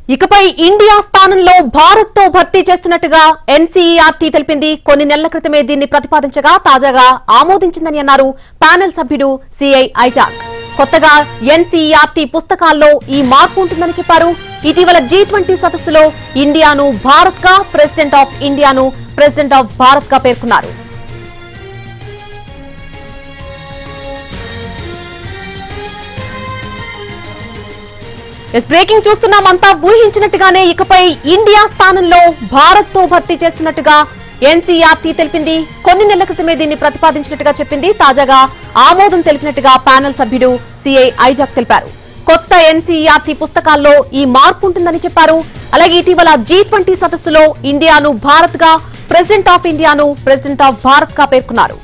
ఇకపై ఇండియా స్థానంలో భారత్ తో భర్తీ చేస్తున్నట్టుగా ఎన్సీఈఆర్టీ తెలిపింది కొన్ని నెలల క్రితమే దీన్ని ప్రతిపాదించగా తాజాగా ఆమోదించిందని అన్నారు ప్యానెల్ సభ్యుడు సిఐ ఐజాక్ కొత్తగా ఎన్సీఈఆర్టీ పుస్తకాల్లో ఈ మార్పు ఉంటుందని చెప్పారు ఇటీవల జీ ట్వంటీ సదస్సులో ఇండియాను భారత్ గా ప్రెసిడెంట్ ఆఫ్ ఇండియాను ప్రెసిడెంట్ ఆఫ్ భారత్ గా పేర్కొన్నారు ఎస్ బ్రేకింగ్ చూస్తున్నాం అంతా ఊహించినట్టుగానే ఇకపై ఇండియా స్థానంలో భారత్ తో భర్తీ చేస్తున్నట్టుగా ఎన్సీఆర్టీ తెలిపింది కొన్ని నెలల క్రితమే దీన్ని ప్రతిపాదించినట్టుగా చెప్పింది తాజాగా ఆమోదం తెలిపినట్టుగా ప్యానెల్ సభ్యుడు సిఐ ఐజాక్ తెలిపారు కొత్త ఎన్సీఆర్టీ పుస్తకాల్లో ఈ మార్పు ఉంటుందని చెప్పారు అలాగే ఇటీవల జీ ట్వంటీ సదస్సులో ఇండియాను భారత్ గా ప్రెసిడెంట్ ఆఫ్ ఇండియాను ప్రెసిడెంట్ ఆఫ్ భారత్ గా పేర్కొన్నారు